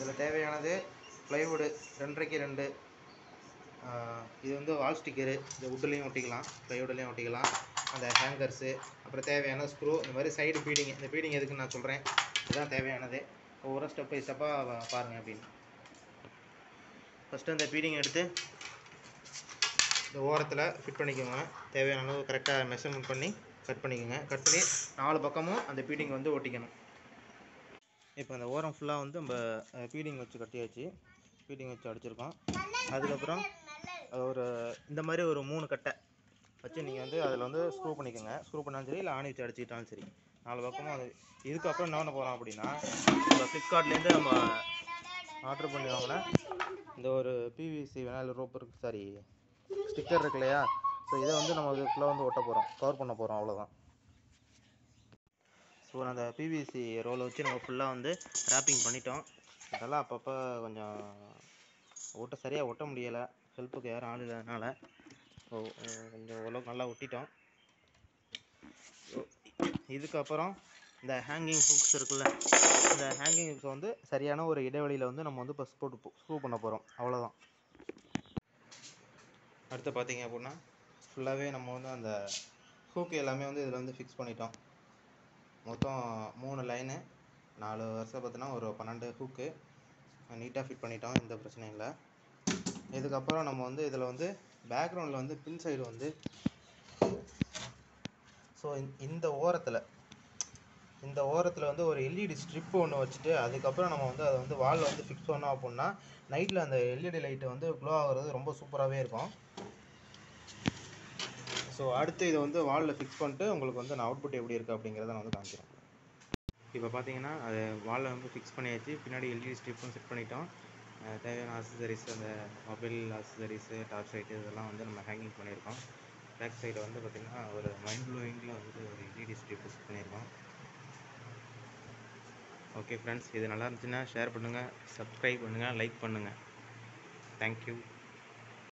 இதில் தேவையானது ப்ளைவுடு ரெண்டரைக்கு ரெண்டு ஆஹ் இது வந்து வால் ஸ்டிக்கரு இந்த வுட்லேயும் ஒட்டிக்கலாம் ப்ளைவுட்லேயும் ஒட்டிக்கலாம் அந்த ஹேங்கர்ஸு அப்புறம் தேவையான ஸ்க்ரூ இந்த மாதிரி சைடு பீடிங் இந்த பீடிங் எதுக்குன்னு நான் சொல்கிறேன் இதுதான் தேவையானது ஒவ்வொரு ஸ்டெப் பை ஸ்டெப்பாக பாருங்கள் அப்படின்னு ஃபஸ்ட்டு அந்த பீடிங் எடுத்து இந்த ஓரத்தில் ஃபிட் பண்ணிக்கோங்க தேவையான அளவு கரெக்டாக மெஷர்மெண்ட் பண்ணி கட் பண்ணிக்கோங்க கட் பண்ணி நாலு பக்கமும் அந்த பீடிங் வந்து ஒட்டிக்கணும் இப்போ அந்த ஓரம் ஃபுல்லாக வந்து நம்ம பீடிங் வச்சு கட்டியாச்சு பீடிங் வச்சு அடிச்சிருக்கோம் அதுக்கப்புறம் அது ஒரு இந்த மாதிரி ஒரு மூணு கட்டை வச்சு நீங்கள் வந்து அதில் வந்து ஸ்க்ரூ பண்ணிக்கோங்க ஸ்க்ரூ பண்ணாலும் சரி இல்லை ஆணி வச்சு அடிச்சுக்கிட்டாலும் சரி நாலு பக்கமும் அது இதுக்கப்புறம் என்ன பண்ண போகிறோம் அப்படின்னா நம்ம ஃப்ளிப்கார்ட்லேருந்து நம்ம ஆர்டர் பண்ணி வாங்கின இந்த ஒரு பிவிசி வேணால் ரோப் இருக்கு சாரி ஸ்டிக்கர் இருக்கு இல்லையா ஸோ இதை வந்து நம்ம இதுக்குள்ளே வந்து ஒட்ட போகிறோம் கவர் பண்ண போகிறோம் அவ்வளோதான் ஸோ அந்த பிவிசி ரோலை வச்சு நம்ம ஃபுல்லாக வந்து ரேப்பிங் பண்ணிட்டோம் இதெல்லாம் அப்பப்போ கொஞ்சம் ஒட்ட சரியாக ஒட்ட முடியலை ஹெல்ப்புக்கு யாரும் ஆள் இல்லாதனால ஸோ கொஞ்சம் ஓரளவுக்கு நல்லா ஒட்டிட்டோம் So, இதுக்கப்புறம் இந்த ஹேங்கிங் ஹுக்ஸ் இருக்குல்ல இந்த ஹேங்கிங் ஹுக்ஸ் வந்து சரியான ஒரு இடைவெளியில் வந்து நம்ம வந்து இப்போ போட்டு ஸ்க்ரூ பண்ண போகிறோம் அவ்வளோதான் அடுத்து பார்த்தீங்க அப்படின்னா ஃபுல்லாகவே நம்ம வந்து அந்த ஹூக் எல்லாமே வந்து இதில் வந்து ஃபிக்ஸ் பண்ணிட்டோம் மொத்தம் மூணு லைனு நாலு வருஷம் பார்த்தீங்கன்னா ஒரு பன்னெண்டு ஹூக்கு நீட்டாக ஃபிட் பண்ணிட்டோம் எந்த பிரச்சனையும் இல்லை இதுக்கப்புறம் நம்ம வந்து இதில் வந்து பேக்ரவுண்டில் வந்து பின் சைடு வந்து ஸோ இந்த ஓரத்தில் இந்த ஓரத்தில் வந்து ஒரு எல்இடி ஸ்ட்ரிப் ஒன்று வச்சுட்டு அதுக்கப்புறம் நம்ம வந்து அதை வந்து வாலில் வந்து ஃபிக்ஸ் பண்ணோம் அப்படின்னா நைட்டில் அந்த எல்இடி லைட்டு வந்து க்ளோ ஆகுறது ரொம்ப சூப்பராகவே இருக்கும் ஸோ அடுத்து இதை வந்து வாலில் ஃபிக்ஸ் பண்ணிட்டு உங்களுக்கு வந்து நான் அவுட்புட் எப்படி இருக்குது அப்படிங்கிறத நான் வந்து காமிக்கிறேன் இப்போ பார்த்தீங்கன்னா அது வாலில் வந்து ஃபிக்ஸ் பண்ணியாச்சு பின்னாடி எல்இடி ஸ்ட்ரிப்பும் செட் பண்ணிட்டோம் அஹ் தேவையான அசசரிஸ் அந்த மொபைல் அசசரிஸு டார்ச் லைட்டு இதெல்லாம் வந்து நம்ம ஹேங்கிங் பண்ணியிருக்கோம் பேக் சைடு வந்து பார்த்திங்கன்னா ஒரு மைண்ட் ப்ளோயிங்கில் வந்து ஒரு எல்இடி ஸ்ட்ரிப் செட் பண்ணியிருக்கோம் ஓகே ஃப்ரெண்ட்ஸ் இது நல்லா இருந்துச்சுன்னா ஷேர் பண்ணுங்கள் சப்ஸ்கிரைப் பண்ணுங்கள் லைக் பண்ணுங்கள் தேங்க்யூ